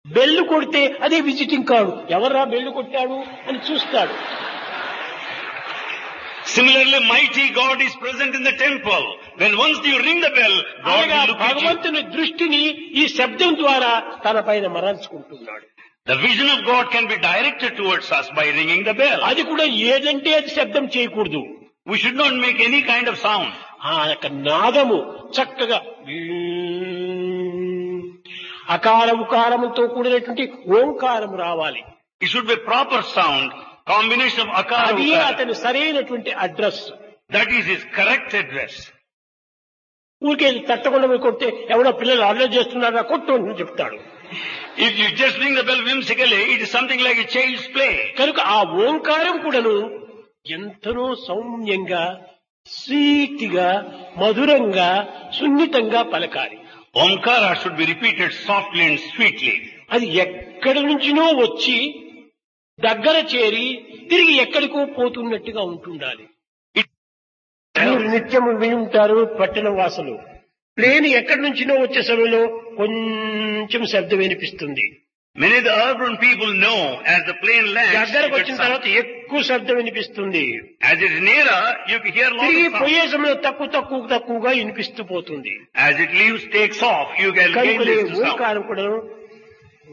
Bell కొడితే అదే visiting card ఎవర్రా బెల్లు కొట్టాడు అని చూస్తాడు Similarly, mighty God is present in the temple. When once you ring the bell, God అనగా will look at you. భగవంతుని దృష్టిని ఈ శబ్దం ద్వారా తన పైన మరల్చుకుంటున్నాడు The vision of God can be directed towards us by ringing the bell. అది కూడా ఏదంటే అది శబ్దం చేయకూడదు We should not make any kind of sound. ఆ యొక్క నాదము చక్కగా అకార ఉకారముతో కూడినటువంటి ఓంకారం రావాలి It should be proper sound, combination of akara. అది ukara. అతని సరైనటువంటి address That is his correct address. ఊరికే తట్టకుండా పోయి కొడితే ఎవడో పిల్లలు అల్లరి చేస్తున్నారా కొట్టు అని చెప్తాడు If you just ring the bell whimsically, it is something like a child's play. కనుక ఆ ఓంకారం కూడాను ఎంతనో సౌమ్యంగా స్వీట్గా మధురంగా సున్నితంగా పలకాలి Omkara should be repeated softly and sweetly. అది ఎక్కడి నుంచినో వచ్చి దగ్గర చేరి తిరిగి ఎక్కడికో పోతున్నట్టుగా ఉంటుండాలి మీరు నిత్యము విని ఉంటారు పట్టణ వాసులు ప్లేన్ ఎక్కడి నుంచినో వచ్చే సమయంలో కొంచెం శబ్దం వినిపిస్తుంది Many of the urban people know as the plane lands, దగ్గరకు you get వచ్చిన sound. తర్వాత ఎక్కువ శబ్దం వినిపిస్తుంది as it is nearer, you can hear lot తిరిగి of sound. పోయే సమయంలో తక్కువ తక్కువ తక్కువగా వినిపిస్తూ పోతుంది As it leaves, takes off, you can gain కనుకనే this to sound. ఓంకారం కూడా